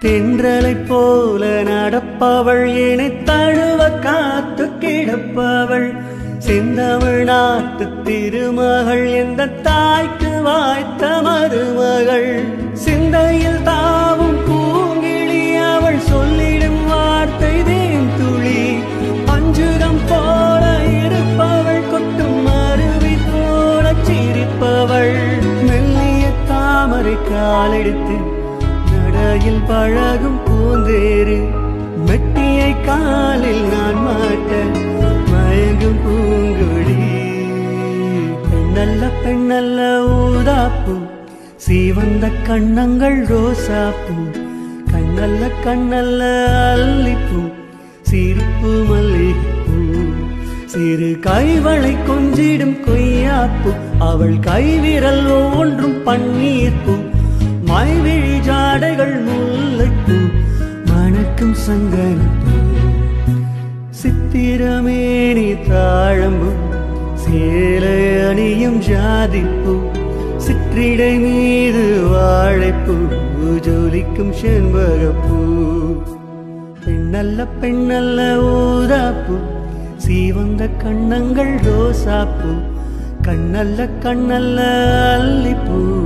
தென்றலைப் போல நடப்பவள் என்னை தழுவ காத்து கிடப்பவள் செந்தமிழ் நாட்டு திருமகள் எந்த தாய்க்கு வாய்த்த மருமகள் சிந்தையில் தாவும் பூங்கிழி அவள் சொல்லிடும் வார்த்தை தேன் துளி அஞ்சுகம் போல இருப்பவள் கொட்டும் அருவி போல சிரிப்பவள் மெல்லிய தாமரை காலெடுத்து நடையில் பழகும் பூந்தேரு மெட்டியை காலில் நான் மாட்ட மயங்கும் பூங்குழி பெண்ணல்ல பெண்ணல்ல ஊதாப்பூ சீவந்த கண்ணங்கள் ரோசாப்பூ கண்ணல்ல கண்ணல்ல அல்லிப்பூ சிரிப்பு மல்லிகைப்பூ சிறு கைவளை கொஞ்சிடும் கொய்யாப்பூ அவள் கைவிரல் ஒவ்வொன்றும் பன்னீர்ப்பூ மைவிழி ஜாடைகள் முல்லைப்பூ மணக்கும் சங்கனப்பூ சித்திரமேனி தாழம்பு சேலை அணியும் ஜாதிப்பூ சிற்றிடை மீது வாழைப்பூ ஜோலிக்கும் செண்பகப்பூ பெண்ணல்ல பெண்ணல்ல ஊதாப்பூ சீவந்த கண்ணங்கள் ரோசாப்பூ கண்ணல்ல கண்ணல்ல அல்லிப்பூ